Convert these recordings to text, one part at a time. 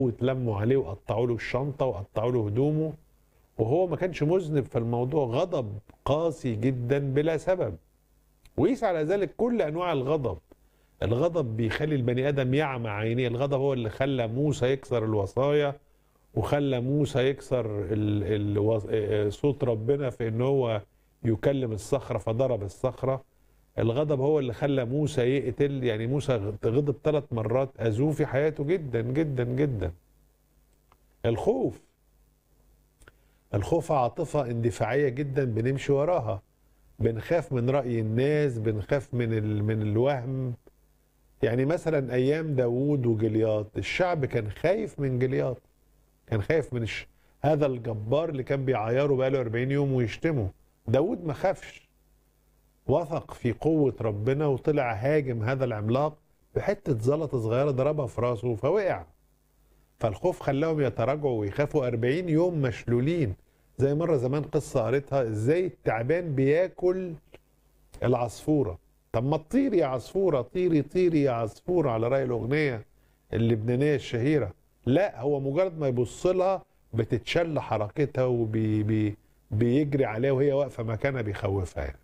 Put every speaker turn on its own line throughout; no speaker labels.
واتلموا عليه وقطعوا له الشنطه وقطعوا له هدومه وهو ما كانش مذنب في الموضوع غضب قاسي جدا بلا سبب وقيس على ذلك كل انواع الغضب الغضب بيخلي البني ادم يعمى عينيه الغضب هو اللي خلى موسى يكسر الوصايا وخلى موسى يكسر ال ال صوت ربنا في ان هو يكلم الصخره فضرب الصخره الغضب هو اللي خلى موسى يقتل يعني موسى غضب ثلاث مرات اذوه في حياته جدا جدا جدا الخوف الخوف عاطفه اندفاعيه جدا بنمشي وراها بنخاف من راي الناس بنخاف من ال... من الوهم يعني مثلا ايام داوود وجلياط الشعب كان خايف من جلياط كان خايف من الش... هذا الجبار اللي كان بيعايره بقاله 40 يوم ويشتمه داوود ما خافش وثق في قوة ربنا وطلع هاجم هذا العملاق بحتة زلطة صغيرة ضربها في راسه فوقع فالخوف خلاهم يتراجعوا ويخافوا 40 يوم مشلولين زي مرة زمان قصة قريتها ازاي التعبان بياكل العصفورة طب ما تطيري يا عصفورة طيري طيري يا عصفورة على رأي الأغنية اللبنانية الشهيرة لا هو مجرد ما يبص لها بتتشل حركتها وبيجري عليها وهي واقفة مكانها بيخوفها يعني.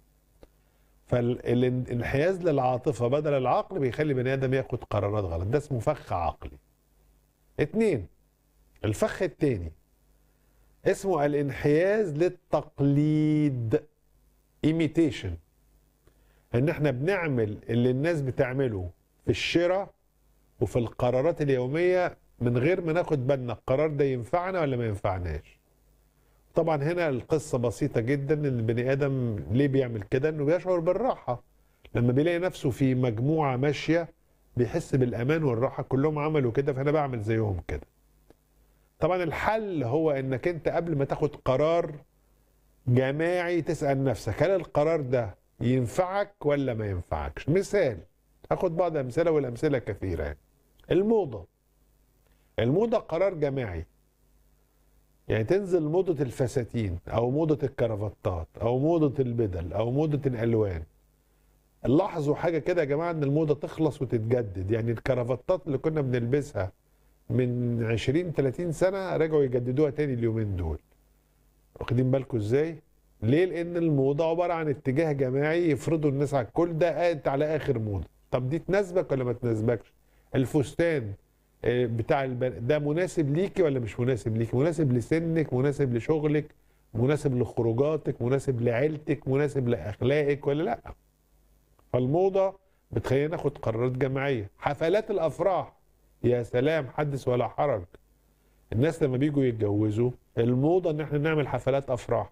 فالانحياز للعاطفه بدل العقل بيخلي بني ادم ياخد قرارات غلط ده اسمه فخ عقلي اتنين الفخ التاني اسمه الانحياز للتقليد ايميتيشن ان احنا بنعمل اللي الناس بتعمله في الشراء وفي القرارات اليوميه من غير ما ناخد بالنا القرار ده ينفعنا ولا ما ينفعناش طبعا هنا القصة بسيطة جدا ان البني ادم ليه بيعمل كده انه بيشعر بالراحة لما بيلاقي نفسه في مجموعة ماشية بيحس بالامان والراحة كلهم عملوا كده فانا بعمل زيهم كده طبعا الحل هو انك انت قبل ما تاخد قرار جماعي تسأل نفسك هل القرار ده ينفعك ولا ما ينفعكش مثال هاخد بعض امثله والامثله كثيره يعني. الموضه الموضه قرار جماعي يعني تنزل موضة الفساتين أو موضة الكرافتات أو موضة البدل أو موضة الألوان لاحظوا حاجة كده يا جماعة إن الموضة تخلص وتتجدد يعني الكرافتات اللي كنا بنلبسها من 20 30 سنة رجعوا يجددوها تاني اليومين دول واخدين بالكم إزاي؟ ليه؟ لأن الموضة عبارة عن اتجاه جماعي يفرضوا الناس على الكل ده قاعد على آخر موضة طب دي تناسبك ولا ما تناسبكش؟ الفستان بتاع البن... ده مناسب ليكي ولا مش مناسب ليكي مناسب لسنك مناسب لشغلك مناسب لخروجاتك مناسب لعيلتك مناسب لاخلاقك ولا لا فالموضه بتخلينا ناخد قرارات جماعيه حفلات الافراح يا سلام حدث ولا حرج الناس لما بيجوا يتجوزوا الموضه ان احنا نعمل حفلات افراح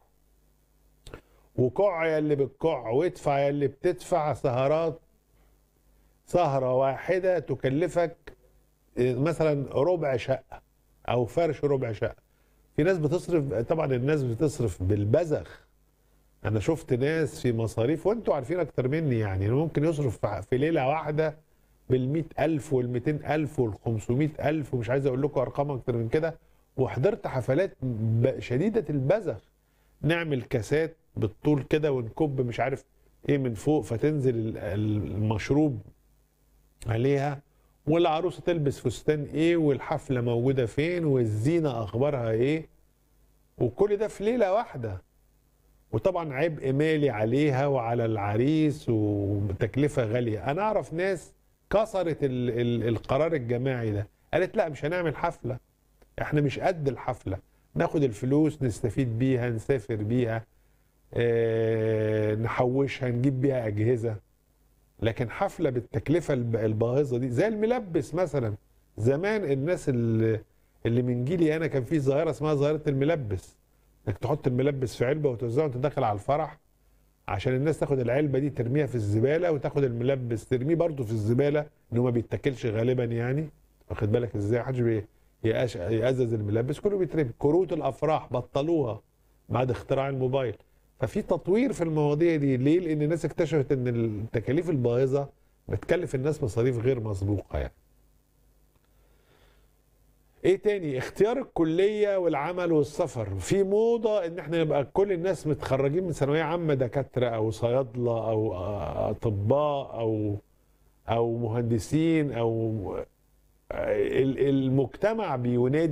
وكع يا اللي بتكع وادفع يا اللي بتدفع سهرات سهره واحده تكلفك مثلا ربع شقه او فرش ربع شقه في ناس بتصرف طبعا الناس بتصرف بالبذخ انا شفت ناس في مصاريف وانتوا عارفين اكتر مني يعني ممكن يصرف في ليله واحده بال ألف وال ألف وال ألف ومش عايز اقول لكم ارقام اكتر من كده وحضرت حفلات شديده البذخ نعمل كاسات بالطول كده ونكب مش عارف ايه من فوق فتنزل المشروب عليها والعروسه تلبس فستان ايه والحفله موجوده فين والزينه اخبارها ايه وكل ده في ليله واحده وطبعا عبء مالي عليها وعلى العريس وتكلفه غاليه انا اعرف ناس كسرت ال ال القرار الجماعي ده قالت لا مش هنعمل حفله احنا مش قد الحفله ناخد الفلوس نستفيد بيها نسافر بيها اه نحوشها نجيب بيها اجهزه لكن حفله بالتكلفه الباهظه دي زي الملبس مثلا زمان الناس اللي, اللي من جيلي انا كان في ظاهره اسمها ظاهره الملبس انك تحط الملبس في علبه وتوزعه وانت داخل على الفرح عشان الناس تاخد العلبه دي ترميها في الزباله وتاخد الملبس ترميه برضه في الزباله انه ما بيتاكلش غالبا يعني واخد بالك ازاي محدش يأزز الملبس كله بيترمي كروت الافراح بطلوها بعد اختراع الموبايل ففي تطوير في المواضيع دي ليه؟ لان الناس اكتشفت ان التكاليف الباهظه بتكلف الناس مصاريف غير مسبوقه يعني. ايه تاني؟ اختيار الكليه والعمل والسفر، في موضه ان احنا نبقى كل الناس متخرجين من ثانويه عامه دكاتره او صيادله او اطباء او او مهندسين او ال- المجتمع بينادي